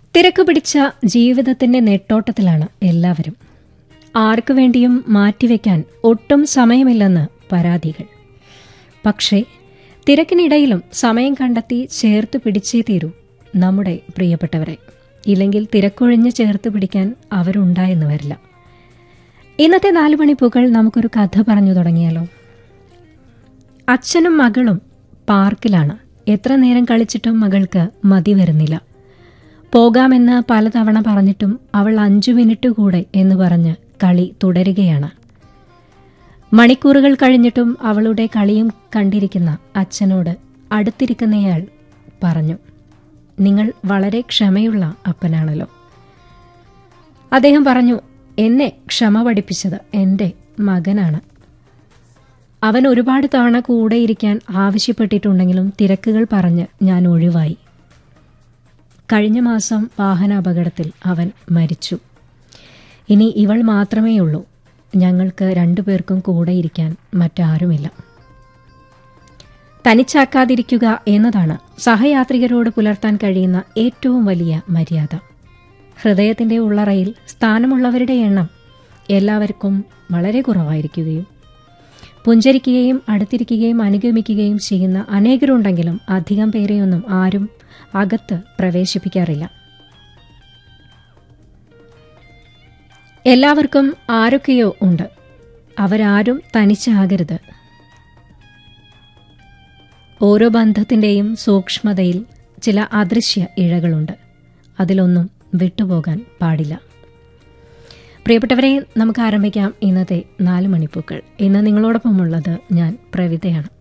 തിരക്ക് പിടിച്ച ജീവിതത്തിന്റെ നെട്ടോട്ടത്തിലാണ് എല്ലാവരും ആർക്കു വേണ്ടിയും മാറ്റിവെക്കാൻ ഒട്ടും സമയമില്ലെന്ന് പരാതികൾ പക്ഷേ തിരക്കിനിടയിലും സമയം കണ്ടെത്തി ചേർത്ത് പിടിച്ചേ തീരൂ നമ്മുടെ പ്രിയപ്പെട്ടവരെ ഇല്ലെങ്കിൽ തിരക്കൊഴിഞ്ഞ് ചേർത്ത് പിടിക്കാൻ അവരുണ്ടായെന്ന് വരില്ല ഇന്നത്തെ നാലു മണിപ്പൂക്കൾ നമുക്കൊരു കഥ പറഞ്ഞു തുടങ്ങിയാലോ അച്ഛനും മകളും പാർക്കിലാണ് എത്ര നേരം കളിച്ചിട്ടും മകൾക്ക് മതി വരുന്നില്ല പോകാമെന്ന് പലതവണ പറഞ്ഞിട്ടും അവൾ അഞ്ചു മിനിറ്റ് കൂടെ എന്ന് പറഞ്ഞ് കളി തുടരുകയാണ് മണിക്കൂറുകൾ കഴിഞ്ഞിട്ടും അവളുടെ കളിയും കണ്ടിരിക്കുന്ന അച്ഛനോട് അടുത്തിരിക്കുന്നയാൾ പറഞ്ഞു നിങ്ങൾ വളരെ ക്ഷമയുള്ള അപ്പനാണല്ലോ അദ്ദേഹം പറഞ്ഞു എന്നെ ക്ഷമ പഠിപ്പിച്ചത് എൻ്റെ മകനാണ് അവൻ ഒരുപാട് തവണ കൂടെയിരിക്കാൻ ആവശ്യപ്പെട്ടിട്ടുണ്ടെങ്കിലും തിരക്കുകൾ പറഞ്ഞ് ഞാൻ ഒഴിവായി കഴിഞ്ഞ മാസം വാഹനാപകടത്തിൽ അവൻ മരിച്ചു ഇനി ഇവൾ മാത്രമേ ഉള്ളൂ ഞങ്ങൾക്ക് രണ്ടുപേർക്കും കൂടെയിരിക്കാൻ മറ്റാരുമില്ല തനിച്ചാക്കാതിരിക്കുക എന്നതാണ് സഹയാത്രികരോട് പുലർത്താൻ കഴിയുന്ന ഏറ്റവും വലിയ മര്യാദ ഹൃദയത്തിന്റെ ഉള്ളറയിൽ സ്ഥാനമുള്ളവരുടെ എണ്ണം എല്ലാവർക്കും വളരെ കുറവായിരിക്കുകയും പുഞ്ചരിക്കുകയും അടുത്തിരിക്കുകയും അനുഗമിക്കുകയും ചെയ്യുന്ന അനേകരുണ്ടെങ്കിലും അധികം പേരെയൊന്നും ആരും അകത്ത് പ്രവേശിപ്പിക്കാറില്ല എല്ലാവർക്കും ആരൊക്കെയോ ഉണ്ട് അവരാരും തനിച്ചാകരുത് ഓരോ ബന്ധത്തിന്റെയും സൂക്ഷ്മതയിൽ ചില അദൃശ്യ ഇഴകളുണ്ട് അതിലൊന്നും വിട്ടുപോകാൻ പാടില്ല പ്രിയപ്പെട്ടവരെ നമുക്ക് ആരംഭിക്കാം ഇന്നത്തെ നാല് മണിപ്പൂക്കൾ ഇന്ന് നിങ്ങളോടൊപ്പമുള്ളത് ഞാൻ പ്രവിതയാണ്